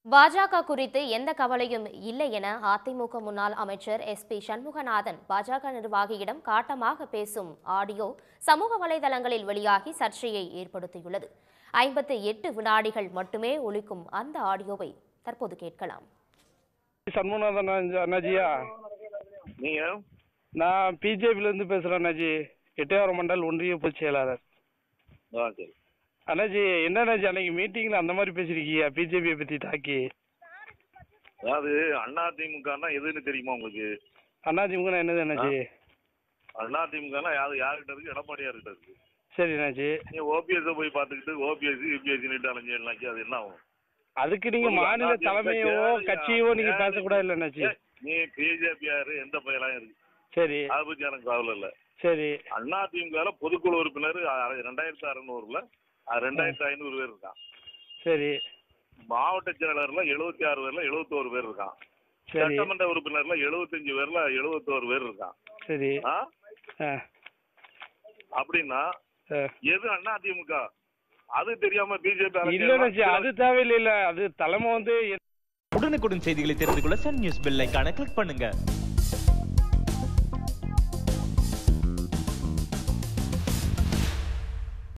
பாஜக குறித்து எந்த கவலையும் இல்லை என அதிமுக முன்னாள் அமைச்சர் எஸ் பி சண்முகநாதன் பாஜக நிர்வாகியிடம் காட்டமாக பேசும் ஆடியோ சமூக வலைதளங்களில் வெளியாகி சர்ச்சையை ஏற்படுத்தியுள்ளது ஐம்பத்தி எட்டு வினாடிகள் மட்டுமே ஒலிக்கும் அந்த ஆடியோவை தற்போது கேட்கலாம் சண்முகநாதன் அண்ணா- அண்ணாஜியா நீங்க நான் பிஜேபியில இருந்து பேசுறேன் அண்ணாஜி எட்டயபுரம் மண்டல் ஒன்றிய பொதுச் செயலாளர் ஆ சரி அண்ணாஜி என்ன அண்ணாஜி அன்னைக்கு மீட்டிங்ல அந்த மாதிரி பேசிருக்கீங்க பிஜேபியை பத்தி தாக்கி அதாவது அண்ணா திமுகனா எதுன்னு தெரியுமா உங்களுக்கு அதிமுக என்னது அண்ணாஜி அண்ணா திமுகனா யாரு யாருக்கிட்ட இருக்கு எடப்பாடியார்கிட்ட இருக்கு சரி அண்ணாஜி நீ ஓபிஎஸ் போய் பார்த்துக்கிட்டு ஓபிஎஸ் யூபிஎஸ் நீட்டு அலைஞ்சு அது என்ன ஆகும் அதுக்கு நீங்க ஒரு மாநில அதிமுக தலைமையோ யாரு- கட்சியோ நீங்க யாரு- பேசக்கூடாது இல்ல அண்ணாச்சி ஏய், நீ பிஜேபி யாரு எந்த பையலாம் இருக்கு சரி அதை பத்தி எனக்கு கவலை இல்ல சரி அண்ணா திமுக பொதுக்குழு உறுப்பினர் அ- ரெண்டாயிரத்தி அறுநூறுல அ, ரெண்டாயிரத்தி ஐநூறு பேர் இருக்கான் சரி மாவட்ட செயலாளர்ல எழுபத்தி ஆறு பேர்ல எழுபத்தோரு பேர் இருக்கான் சரி சட்டமன்ற உறுப்பினர்ல எழுபத்தஞ்சு பேர்ல எழுபத்தோரு பேர் இருக்கான் சரி ஆ? ஆ, அப்படின்னா ஆ. எது அண்ணா திமுக அது தெரியாம பிஜேபி இல்ல அண்ணாச்சி அது தேவையில்லை அது தலைமை வந்து உடனுக்குடன் செய்திகளை தெரிந்து கொள்ள சன் நியூஸ் பெல் ஐகானை கிளிக் பண்ணுங்க